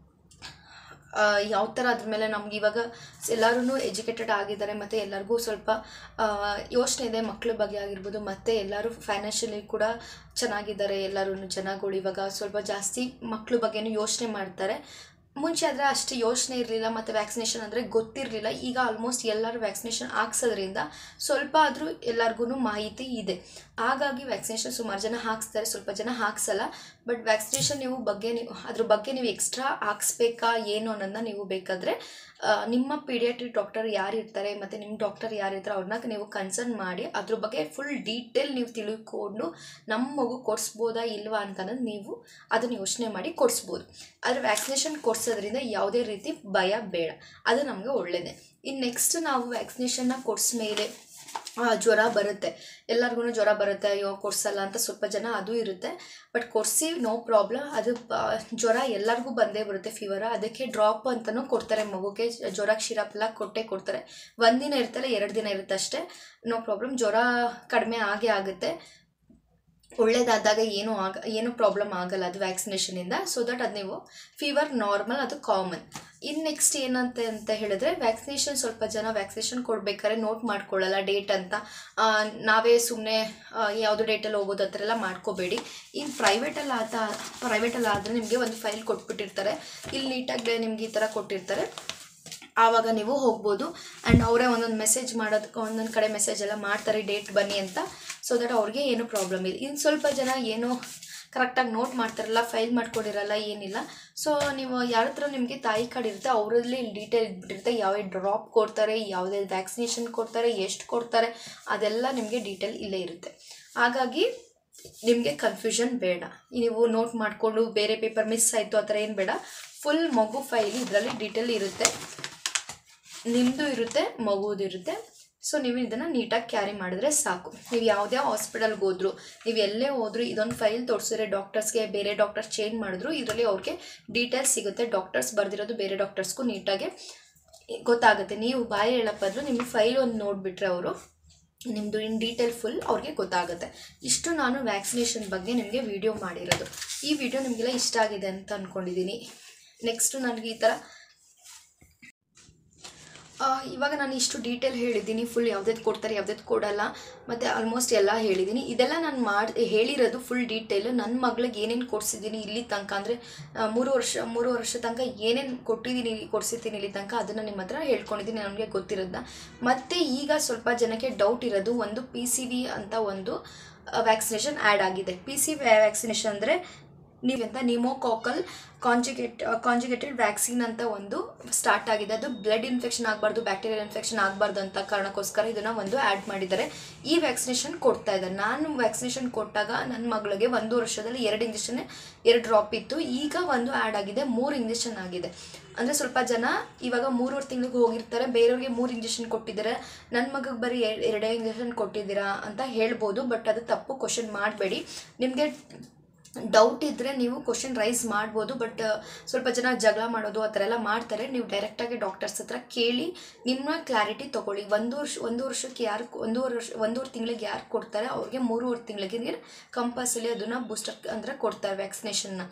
ಯಾವ ಥರ ಅದ್ರ ಮೇಲೆ ನಮ್ಗೆ ಇವಾಗ ಎಲ್ಲರೂ ಎಜುಕೇಟೆಡ್ ಆಗಿದ್ದಾರೆ ಮತ್ತು ಎಲ್ಲರಿಗೂ ಸ್ವಲ್ಪ ಯೋಚನೆ ಇದೆ ಮಕ್ಕಳ ಬಗ್ಗೆ ಆಗಿರ್ಬೋದು ಮತ್ತು ಎಲ್ಲರೂ ಫೈನಾನ್ಷಿಯಲಿ ಕೂಡ ಚೆನ್ನಾಗಿದ್ದಾರೆ ಎಲ್ಲರೂ ಜನಗಳು ಇವಾಗ ಸ್ವಲ್ಪ ಜಾಸ್ತಿ ಮಕ್ಕಳ ಬಗ್ಗೆನೂ ಯೋಚನೆ ಮಾಡ್ತಾರೆ ಮುಂಚೆ ಆದರೆ ಅಷ್ಟು ಯೋಚನೆ ಇರಲಿಲ್ಲ ಮತ್ತು ವ್ಯಾಕ್ಸಿನೇಷನ್ ಅಂದರೆ ಗೊತ್ತಿರಲಿಲ್ಲ ಈಗ ಆಲ್ಮೋಸ್ಟ್ ಎಲ್ಲರೂ ವ್ಯಾಕ್ಸಿನೇಷನ್ ಹಾಕ್ಸೋದ್ರಿಂದ ಸ್ವಲ್ಪ ಆದರೂ ಎಲ್ಲರಿಗೂ ಮಾಹಿತಿ ಇದೆ ಹಾಗಾಗಿ ವ್ಯಾಕ್ಸಿನೇಷನ್ ಸುಮಾರು ಜನ ಹಾಕ್ಸ್ತಾರೆ ಸ್ವಲ್ಪ ಜನ ಹಾಕ್ಸಲ್ಲ ಬಟ್ ವ್ಯಾಕ್ಸಿನೇಷನ್ ನೀವು ಬಗ್ಗೆ ನೀವು ಅದ್ರ ಬಗ್ಗೆ ನೀವು ಎಕ್ಸ್ಟ್ರಾ ಹಾಕ್ಸ್ಬೇಕಾ ಏನು ಅನ್ನೋದನ್ನ ನೀವು ಬೇಕಾದರೆ ನಿಮ್ಮ ಪೀಡಿಯಾಟ್ರಿಕ್ ಡಾಕ್ಟರ್ ಯಾರು ಇರ್ತಾರೆ ಮತ್ತು ನಿಮ್ಮ ಡಾಕ್ಟರ್ ಯಾರು ಇರ್ತಾರೆ ಅವ್ರನ್ನ ನೀವು ಕನ್ಸರ್ನ್ ಮಾಡಿ ಅದ್ರ ಬಗ್ಗೆ ಫುಲ್ ಡೀಟೇಲ್ ನೀವು ತಿಳ್ಕೊಂಡು ನಮ್ಮ ಮಗು ಕೊಡಿಸ್ಬೋದಾ ಇಲ್ವಾ ಅಂತ ಅನ್ನೋದು ನೀವು ಅದನ್ನು ಯೋಚನೆ ಮಾಡಿ ಕೊಡಿಸ್ಬೋದು ಆದರೆ ವ್ಯಾಕ್ಸಿನೇಷನ್ ಕೊಡಿಸೋದ್ರಿಂದ ಯಾವುದೇ ರೀತಿ ಭಯ ಬೇಡ ಅದು ನಮಗೆ ಒಳ್ಳೆಯದೇ ಇನ್ನು ನೆಕ್ಸ್ಟ್ ನಾವು ವ್ಯಾಕ್ಸಿನೇಷನ್ನ ಕೊಡಿಸ್ಮೇಲೆ ಜ್ವರ ಬರುತ್ತೆ ಎಲ್ಲರಿಗೂ ಜ್ವರ ಬರುತ್ತೆ ಅಯ್ಯೋ ಕೊಡ್ಸಲ್ಲ ಅಂತ ಸ್ವಲ್ಪ ಜನ ಅದು ಇರುತ್ತೆ ಬಟ್ ಕೊಡಿಸಿ ನೋ ಪ್ರಾಬ್ಲಮ್ ಅದು ಜ್ವರ ಎಲ್ಲರಿಗೂ ಬಂದೇ ಬರುತ್ತೆ ಫೀವರ್ ಅದಕ್ಕೆ ಡ್ರಾಪ್ ಅಂತಲೂ ಕೊಡ್ತಾರೆ ಮಗುಗೆ ಜ್ವರ ಶಿರಪ್ ಎಲ್ಲ ಕೊಟ್ಟೆ ಕೊಡ್ತಾರೆ ಒಂದಿನ ಇರ್ತಲ್ಲ ಎರಡು ದಿನ ಇರುತ್ತೆ ಅಷ್ಟೇ ನೋ ಪ್ರಾಬ್ಲಮ್ ಜ್ವರ ಕಡಿಮೆ ಆಗೇ ಆಗುತ್ತೆ ಒಳ್ಳೇದಾದಾಗ ಏನೂ ಆಗ ಏನೂ ಪ್ರಾಬ್ಲಮ್ ಆಗಲ್ಲ ಅದು ವ್ಯಾಕ್ಸಿನೇಷನಿಂದ ಸೊ ದಟ್ ಅದು ನೀವು ಫೀವರ್ ನಾರ್ಮಲ್ ಅದು ಕಾಮನ್ ಇನ್ನು ನೆಕ್ಸ್ಟ್ ಏನಂತ ಅಂತ ಹೇಳಿದ್ರೆ ವ್ಯಾಕ್ಸಿನೇಷನ್ ಸ್ವಲ್ಪ ಜನ ವ್ಯಾಕ್ಸಿನೇಷನ್ ಕೊಡ್ಬೇಕಾದ್ರೆ ನೋಟ್ ಮಾಡ್ಕೊಳ್ಳಲ್ಲ ಡೇಟ್ ಅಂತ ನಾವೇ ಸುಮ್ಮನೆ ಯಾವುದು ಡೇಟಲ್ಲಿ ಹೋಗೋದು ಆ ಥರ ಎಲ್ಲ ಮಾಡ್ಕೋಬೇಡಿ ಇನ್ನು ಪ್ರೈವೇಟಲ್ಲಿ ಆತ ಪ್ರೈವೇಟಲ್ಲಿ ಆದರೆ ನಿಮಗೆ ಒಂದು ಫೈಲ್ ಕೊಟ್ಬಿಟ್ಟಿರ್ತಾರೆ ಇಲ್ಲಿ ನೀಟಾಗಿ ನಿಮ್ಗೆ ಈ ಥರ ಕೊಟ್ಟಿರ್ತಾರೆ ಆವಾಗ ನೀವು ಹೋಗ್ಬೋದು ಆ್ಯಂಡ್ ಅವರೇ ಒಂದೊಂದು ಮೆಸೇಜ್ ಮಾಡೋದಕ್ಕೆ ಒಂದೊಂದು ಕಡೆ ಮೆಸೇಜ್ ಎಲ್ಲ ಮಾಡ್ತಾರೆ ಡೇಟ್ ಬನ್ನಿ ಅಂತ ಸೊ ದಟ್ ಅವ್ರಿಗೆ ಏನೂ ಪ್ರಾಬ್ಲಮ್ ಇಲ್ಲ ಇನ್ನು ಸ್ವಲ್ಪ ಜನ ಏನೋ ಕರೆಕ್ಟಾಗಿ ನೋಟ್ ಮಾಡ್ತಾರಲ್ಲ ಫೈಲ್ ಮಾಡ್ಕೊಂಡಿರಲ್ಲ ಏನಿಲ್ಲ ಸೊ ನೀವು ಯಾರ ಹತ್ರ ನಿಮಗೆ ತಾಯಿ ಕಾರ್ಡ್ ಇರುತ್ತೆ ಅವರಲ್ಲಿ ಇಲ್ಲಿ ಡೀಟೇಲ್ ಇಟ್ಬಿಟ್ಟಿರುತ್ತೆ ಯಾವ ಡ್ರಾಪ್ ಕೊಡ್ತಾರೆ ಯಾವುದೇ ವ್ಯಾಕ್ಸಿನೇಷನ್ ಕೊಡ್ತಾರೆ ಎಷ್ಟು ಕೊಡ್ತಾರೆ ಅದೆಲ್ಲ ನಿಮಗೆ ಡೀಟೇಲ್ ಇಲ್ಲೇ ಇರುತ್ತೆ ಹಾಗಾಗಿ ನಿಮಗೆ ಕನ್ಫ್ಯೂಷನ್ ಬೇಡ ನೀವು ನೋಟ್ ಮಾಡಿಕೊಂಡು ಬೇರೆ ಪೇಪರ್ ಮಿಸ್ ಆಯಿತು ಆ ಥರ ಏನು ಬೇಡ ಫುಲ್ ಮಗು ಫೈಲ್ ಇದರಲ್ಲಿ ಡೀಟೇಲ್ ಇರುತ್ತೆ ನಿಮ್ಮದು ಇರುತ್ತೆ ಮಗುವುದು ಇರುತ್ತೆ ಸೊ ನೀವು ಇದನ್ನು ನೀಟಾಗಿ ಕ್ಯಾರಿ ಮಾಡಿದ್ರೆ ಸಾಕು ನೀವು ಯಾವುದೇ ಹಾಸ್ಪಿಟಲ್ಗೆ ಹೋದ್ರು ನೀವು ಎಲ್ಲೇ ಹೋದ್ರು ಇದೊಂದು ಫೈಲ್ ತೋರಿಸಿದ್ರೆ ಡಾಕ್ಟರ್ಸ್ಗೆ ಬೇರೆ ಡಾಕ್ಟರ್ಸ್ ಚೇಂಜ್ ಮಾಡಿದ್ರು ಇದರಲ್ಲಿ ಅವ್ರಿಗೆ ಡೀಟೇಲ್ಸ್ ಸಿಗುತ್ತೆ ಡಾಕ್ಟರ್ಸ್ ಬರೆದಿರೋದು ಬೇರೆ ಡಾಕ್ಟರ್ಸ್ಗೂ ನೀಟಾಗಿ ಗೊತ್ತಾಗುತ್ತೆ ನೀವು ಬಾಯಿ ಹೇಳಪ್ಪಾದ್ರು ನಿಮಗೆ ಫೈಲ್ ಒಂದು ನೋಡಿಬಿಟ್ರೆ ಅವರು ನಿಮ್ಮದು ಇನ್ ಡೀಟೇಲ್ ಫುಲ್ ಅವ್ರಿಗೆ ಗೊತ್ತಾಗುತ್ತೆ ಇಷ್ಟು ನಾನು ವ್ಯಾಕ್ಸಿನೇಷನ್ ಬಗ್ಗೆ ನಿಮಗೆ ವಿಡಿಯೋ ಮಾಡಿರೋದು ಈ ವಿಡಿಯೋ ನಿಮಗೆಲ್ಲ ಇಷ್ಟ ಆಗಿದೆ ಅಂತ ಅಂದ್ಕೊಂಡಿದ್ದೀನಿ ನೆಕ್ಸ್ಟು ನನಗೆ ಈ ಥರ ಇವಾಗ ನಾನು ಇಷ್ಟು ಡೀಟೇಲ್ ಹೇಳಿದ್ದೀನಿ ಫುಲ್ ಯಾವ್ದಾದ್ರು ಕೊಡ್ತಾರೆ ಯಾವ್ದಾದ್ರು ಕೊಡಲ್ಲ ಮತ್ತು ಆಲ್ಮೋಸ್ಟ್ ಎಲ್ಲ ಹೇಳಿದ್ದೀನಿ ಇದೆಲ್ಲ ನಾನು ಮಾಡಿ ಹೇಳಿರೋದು ಫುಲ್ ಡೀಟೇಲು ನನ್ನ ಮಗಳಿಗೆ ಏನೇನು ಕೊಡಿಸಿದ್ದೀನಿ ಇಲ್ಲಿ ತನಕ ಅಂದರೆ ಮೂರು ವರ್ಷ ಮೂರು ವರ್ಷ ತನಕ ಏನೇನು ಕೊಟ್ಟಿದ್ದೀನಿ ಕೊಡಿಸಿದ್ದೀನಿ ಇಲ್ಲಿ ತನಕ ಅದನ್ನು ನಿಮ್ಮ ಹತ್ರ ಹೇಳ್ಕೊಂಡಿದ್ದೀನಿ ನನಗೆ ಗೊತ್ತಿರೋದನ್ನ ಮತ್ತು ಈಗ ಸ್ವಲ್ಪ ಜನಕ್ಕೆ ಡೌಟ್ ಇರೋದು ಒಂದು ಪಿ ಸಿ ವಿ ಅಂತ ಒಂದು ವ್ಯಾಕ್ಸಿನೇಷನ್ ಆ್ಯಡ್ ಆಗಿದೆ ಪಿ ಸಿ ವ್ಯಾಕ್ಸಿನೇಷನ್ ಅಂದರೆ ನೀವಂತ ನಿಮೋಕಾಕಲ್ ಕಾಂಜುಗೇಟ್ ಕಾಂಜುಗೇಟೆಡ್ ವ್ಯಾಕ್ಸಿನ್ ಅಂತ ಒಂದು ಸ್ಟಾರ್ಟ್ ಆಗಿದೆ ಅದು ಬ್ಲಡ್ ಇನ್ಫೆಕ್ಷನ್ ಆಗಬಾರ್ದು ಬ್ಯಾಕ್ಟೀರಿಯಲ್ ಇನ್ಫೆಕ್ಷನ್ ಆಗಬಾರ್ದು ಅಂತ ಕಾರಣಕ್ಕೋಸ್ಕರ ಇದನ್ನು ಒಂದು ಆ್ಯಡ್ ಮಾಡಿದ್ದಾರೆ ಈ ವ್ಯಾಕ್ಸಿನೇಷನ್ ಕೊಡ್ತಾ ಇದ್ದಾರೆ ನಾನು ವ್ಯಾಕ್ಸಿನೇಷನ್ ಕೊಟ್ಟಾಗ ನನ್ನ ಮಗಳಿಗೆ ಒಂದು ವರ್ಷದಲ್ಲಿ ಎರಡು ಇಂಜೆಕ್ಷನ್ ಎರಡು ಡ್ರಾಪ್ ಇತ್ತು ಈಗ ಒಂದು ಆ್ಯಡ್ ಆಗಿದೆ ಮೂರು ಇಂಜೆಕ್ಷನ್ ಆಗಿದೆ ಅಂದರೆ ಸ್ವಲ್ಪ ಜನ ಇವಾಗ ಮೂರುವರೆ ತಿಂಗಳಿಗೆ ಹೋಗಿರ್ತಾರೆ ಬೇರೆಯವ್ರಿಗೆ ಮೂರು ಇಂಜೆಕ್ಷನ್ ಕೊಟ್ಟಿದ್ದಾರೆ ನನ್ನ ಮಗಗೆ ಬರೀ ಎರಡೇ ಇಂಜೆಕ್ಷನ್ ಕೊಟ್ಟಿದ್ದೀರಾ ಅಂತ ಹೇಳ್ಬೋದು ಬಟ್ ಅದು ತಪ್ಪು ಕ್ವಶನ್ ಮಾಡಬೇಡಿ ನಿಮಗೆ ಡೌಟ್ ಇದ್ದರೆ ನೀವು ಕ್ವಶನ್ ರೈಸ್ ಮಾಡ್ಬೋದು ಬಟ್ ಸ್ವಲ್ಪ ಜನ ಜಗಳ ಮಾಡೋದು ಆ ಥರ ಎಲ್ಲ ಮಾಡ್ತಾರೆ ನೀವು ಡೈರೆಕ್ಟಾಗಿ ಡಾಕ್ಟರ್ಸ್ ಹತ್ರ ಕೇಳಿ ನಿಮ್ಮ ಕ್ಲಾರಿಟಿ ತೊಗೊಳ್ಳಿ ಒಂದು ವರ್ಷ ಒಂದು ವರ್ಷಕ್ಕೆ ಯಾರು ಒಂದೂವರೆ ವರ್ಷ ಒಂದೂವರೆ ತಿಂಗಳಿಗೆ ಯಾರು ಕೊಡ್ತಾರೆ ಅವ್ರಿಗೆ ಮೂರುವರೆ ತಿಂಗಳಿಗೆ ಕಂಪಲ್ಸರಿ ಅದನ್ನು ಬೂಸ್ಟರ್ ಅಂದರೆ ಕೊಡ್ತಾರೆ ವ್ಯಾಕ್ಸಿನೇಷನ್ನ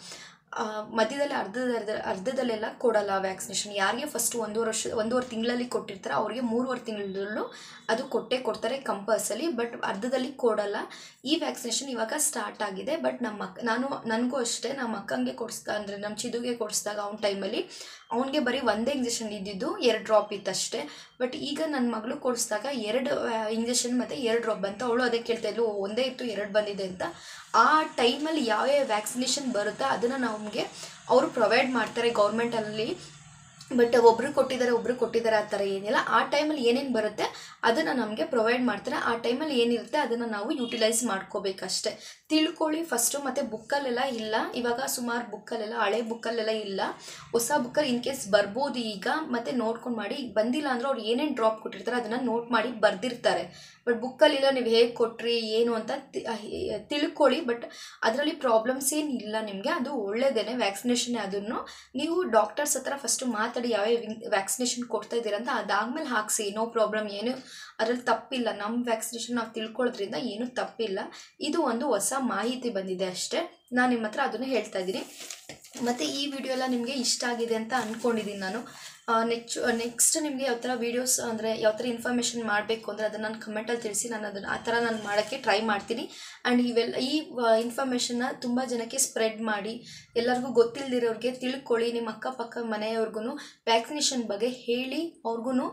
ಆ, ಮಧ್ಯದಲ್ಲಿ ಅರ್ಧದ ಅರ್ಧ ಅರ್ಧದಲ್ಲೆಲ್ಲ ಕೊಡಲ್ಲ ವ್ಯಾಕ್ಸಿನೇಷನ್ ಯಾರಿಗೆ ಫಸ್ಟ್ ಒಂದೂವರೆ ವರ್ಷ ಒಂದೂವರೆ ತಿಂಗಳಲ್ಲಿ ಕೊಟ್ಟಿರ್ತಾರೆ ಅವರಿಗೆ ಮೂರುವರೆ ತಿಂಗಳಲ್ಲೂ ಅದು ಕೊಟ್ಟೇ ಕೊಡ್ತಾರೆ ಕಂಪಲ್ಸರಿ ಬಟ್ ಅರ್ಧದಲ್ಲಿ ಕೊಡಲ್ಲ ಈ ವ್ಯಾಕ್ಸಿನೇಷನ್ ಇವಾಗ ಸ್ಟಾರ್ಟ್ ಆಗಿದೆ ಬಟ್ ನಮ್ಮ ಅಕ್ಕ ನಾನು ನನಗೂ ಅಷ್ಟೇ ನಮ್ಮ ಅಕ್ಕಂಗೆ ಕೊಡಿಸ್ತಾ ಅಂದರೆ ನಮ್ಮ ಚಿದುಗೆ ಕೊಡಿಸಿದಾಗ ಅವ್ನ ಟೈಮಲ್ಲಿ ಅವನಿಗೆ ಬರೀ ಒಂದೇ ಇಂಜೆಕ್ಷನ್ ಇದ್ದಿದ್ದು ಎರಡು ಡ್ರಾಪ್ ಇತ್ತಷ್ಟೇ ಬಟ್ ಈಗ ನನ್ನ ಮಗಳು ಕೊಡಿಸಿದಾಗ ಎರಡು ಇಂಜೆಕ್ಷನ್ ಮತ್ತು ಎರಡು ಡ್ರಾಪ್ ಬಂತು ಅವಳು ಅದೇ ಕೇಳ್ತಾ ಇದ್ಲು ಒಂದೇ ಇತ್ತು ಎರಡು ಬಂದಿದೆ ಅಂತ ಆ ಟೈಮಲ್ಲಿ ಯಾವ್ಯಾವ ವ್ಯಾಕ್ಸಿನೇಷನ್ ಬರುತ್ತೋ ಅದನ್ನು ನಮಗೆ ಅವರು ಪ್ರೊವೈಡ್ ಮಾಡ್ತಾರೆ ಗೌರ್ಮೆಂಟಲ್ಲಿ ಬಟ್ ಒಬ್ರು ಕೊಟ್ಟಿದ್ದಾರೆ ಒಬ್ರು ಕೊಟ್ಟಿದ್ದಾರೆ ಆ ಥರ ಏನಿಲ್ಲ ಆ ಟೈಮಲ್ಲಿ ಏನೇನು ಬರುತ್ತೆ ಅದನ್ನು ನಮಗೆ ಪ್ರೊವೈಡ್ ಮಾಡ್ತಾರೆ ಆ ಟೈಮಲ್ಲಿ ಏನಿರುತ್ತೆ ಅದನ್ನು ನಾವು ಯುಟಿಲೈಸ್ ಮಾಡ್ಕೋಬೇಕಷ್ಟೆ ತಿಳ್ಕೊಳ್ಳಿ ಫಸ್ಟು ಮತ್ತು ಬುಕ್ಕಲ್ಲೆಲ್ಲ ಇಲ್ಲ ಇವಾಗ ಸುಮಾರು ಬುಕ್ಕಲ್ಲೆಲ್ಲ ಹಳೆ ಬುಕ್ಕಲ್ಲೆಲ್ಲ ಇಲ್ಲ ಹೊಸ ಬುಕ್ಕಲ್ಲಿ ಇನ್ ಕೇಸ್ ಬರ್ಬೋದು ಈಗ ಮತ್ತು ನೋಡ್ಕೊಂಡು ಮಾಡಿ ಬಂದಿಲ್ಲ ಅಂದ್ರೆ ಅವ್ರು ಏನೇನು ಡ್ರಾಪ್ ಕೊಟ್ಟಿರ್ತಾರೆ ಅದನ್ನು ನೋಟ್ ಮಾಡಿ ಬರ್ದಿರ್ತಾರೆ ಬಟ್ ಬುಕ್ಕಲ್ಲಿಲ್ಲ ನೀವು ಹೇಗೆ ಕೊಟ್ರಿ ಏನು ಅಂತ ತಿ- ಅಹ್ ತಿಳ್ಕೊಳ್ಳಿ ಬಟ್ ಅದರಲ್ಲಿ ಪ್ರಾಬ್ಲಮ್ಸ್ ಏನು ಇಲ್ಲ ನಿಮಗೆ ಅದು ಒಳ್ಳೇದೇನೆ ವ್ಯಾಕ್ಸಿನೇಷನ್ ಅದನ್ನು ನೀವು ಡಾಕ್ಟರ್ಸ್ ಹತ್ರ ಫಸ್ಟು ಮಾತಾಡಿ ಯಾವ್ಯಾವ ವ್ಯಾಕ್ಸಿನೇಷನ್ ಕೊಡ್ತಾ ಇದ್ದೀರಾ ಅಂತ ಅದಾದ್ಮೇಲೆ ಹಾಕ್ಸಿ ನೋ ಪ್ರಾಬ್ಲಮ್ ಏನು ಅದರಲ್ಲಿ ತಪ್ಪಿಲ್ಲ ನಮ್ಮ ವ್ಯಾಕ್ಸಿನೇಷನ್ ನಾವು ತಿಳ್ಕೊಳ್ಳೋದ್ರಿಂದ ಏನೂ ತಪ್ಪಿಲ್ಲ ಇದು ಒಂದು ಹೊಸ ಮಾಹಿತಿ ಬಂದಿದೆ ಅಷ್ಟೇ ನಾನು ನಿಮ್ಮ ಹತ್ರ ಅದನ್ನು ಹೇಳ್ತಾ ಇದ್ದೀನಿ ಮತ್ತು ಈ ವಿಡಿಯೋ ಎಲ್ಲ ನಿಮಗೆ ಇಷ್ಟ ಆಗಿದೆ ಅಂತ ಅಂದ್ಕೊಂಡಿದ್ದೀನಿ ನಾನು ನೆಕ್ಸ್ಟ್ ನೆಕ್ಸ್ಟ್ ನಿಮಗೆ ಯಾವ ಥರ ವೀಡಿಯೋಸ್ ಅಂದರೆ ಯಾವ ಥರ ಇನ್ಫಾರ್ಮೇಷನ್ ಮಾಡಬೇಕು ಅಂದರೆ ಅದನ್ನು ನಾನು ಕಮೆಂಟಲ್ಲಿ ತಿಳಿಸಿ ನಾನು ಅದನ್ನು ಆ ಥರ ನಾನು ಮಾಡೋಕ್ಕೆ ಟ್ರೈ ಮಾಡ್ತೀನಿ ಆ್ಯಂಡ್ ಇವೆಲ್ಲ ಈ ಇನ್ಫಾರ್ಮೇಷನ್ನ ತುಂಬ ಜನಕ್ಕೆ ಸ್ಪ್ರೆಡ್ ಮಾಡಿ ಎಲ್ಲರಿಗೂ ಗೊತ್ತಿಲ್ಲದಿರೋರಿಗೆ ತಿಳ್ಕೊಳ್ಳಿ ನಿಮ್ಮ ಅಕ್ಕಪಕ್ಕ ಮನೆಯವ್ರಿಗೂ ವ್ಯಾಕ್ಸಿನೇಷನ್ ಬಗ್ಗೆ ಹೇಳಿ ಅವ್ರಿಗೂ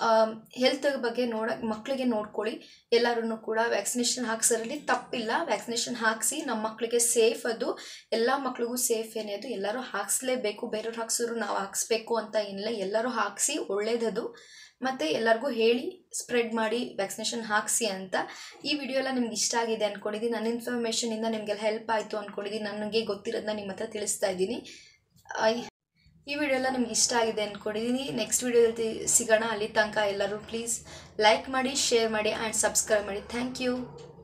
ಹೆಲ್ತ್ ಬಗ್ಗೆ ನೋಡ ಮಕ್ಕಳಿಗೆ ನೋಡ್ಕೊಳ್ಳಿ ಎಲ್ಲರೂ ಕೂಡ ವ್ಯಾಕ್ಸಿನೇಷನ್ ಹಾಕ್ಸೋದ್ರಲ್ಲಿ ತಪ್ಪಿಲ್ಲ ವ್ಯಾಕ್ಸಿನೇಷನ್ ಹಾಕಿಸಿ ನಮ್ಮ ಮಕ್ಕಳಿಗೆ ಸೇಫ್ ಅದು ಎಲ್ಲ ಮಕ್ಳಿಗೂ ಸೇಫ್ ಏನೇ ಅದು ಎಲ್ಲರೂ ಹಾಕ್ಸ್ಲೇಬೇಕು ಬೇರೆಯವ್ರು ಹಾಕ್ಸಿದ್ರು ನಾವು ಹಾಕ್ಸ್ಬೇಕು ಅಂತ ಏನಿಲ್ಲ ಎಲ್ಲರೂ ಹಾಕಿಸಿ ಒಳ್ಳೇದದು ಮತ್ತು ಎಲ್ಲರಿಗೂ ಹೇಳಿ ಸ್ಪ್ರೆಡ್ ಮಾಡಿ ವ್ಯಾಕ್ಸಿನೇಷನ್ ಹಾಕಿಸಿ ಅಂತ ಈ ವಿಡಿಯೋ ಎಲ್ಲ ನಿಮ್ಗೆ ಇಷ್ಟ ಆಗಿದೆ ಅಂದ್ಕೊಂಡಿದ್ದೀನಿ ನನ್ನ ಇನ್ಫಾರ್ಮೇಷನಿಂದ ನಿಮಗೆಲ್ಲ ಹೆಲ್ಪ್ ಆಯಿತು ಅಂದ್ಕೊಂಡಿದ್ದೀನಿ ನನಗೆ ಗೊತ್ತಿರೋದನ್ನ ನಿಮ್ಮ ಹತ್ರ ತಿಳಿಸ್ತಾ ಇದ್ದೀನಿ ಆ, ಈ ವಿಡಿಯೋ ಎಲ್ಲ ನಿಮ್ಗೆ ಇಷ್ಟ ಆಗಿದೆ ಅಂದ್ಕೊಂಡಿದ್ದೀನಿ ನೆಕ್ಸ್ಟ್ ವಿಡಿಯೋದಲ್ಲಿ ಸಿಗೋಣ ಅಲ್ಲಿ ತನಕ ಎಲ್ಲರೂ ಪ್ಲೀಸ್ ಲೈಕ್ ಮಾಡಿ ಶೇರ್ ಮಾಡಿ ಆ್ಯಂಡ್ ಸಬ್ಸ್ಕ್ರೈಬ್ ಮಾಡಿ ಥ್ಯಾಂಕ್ ಯು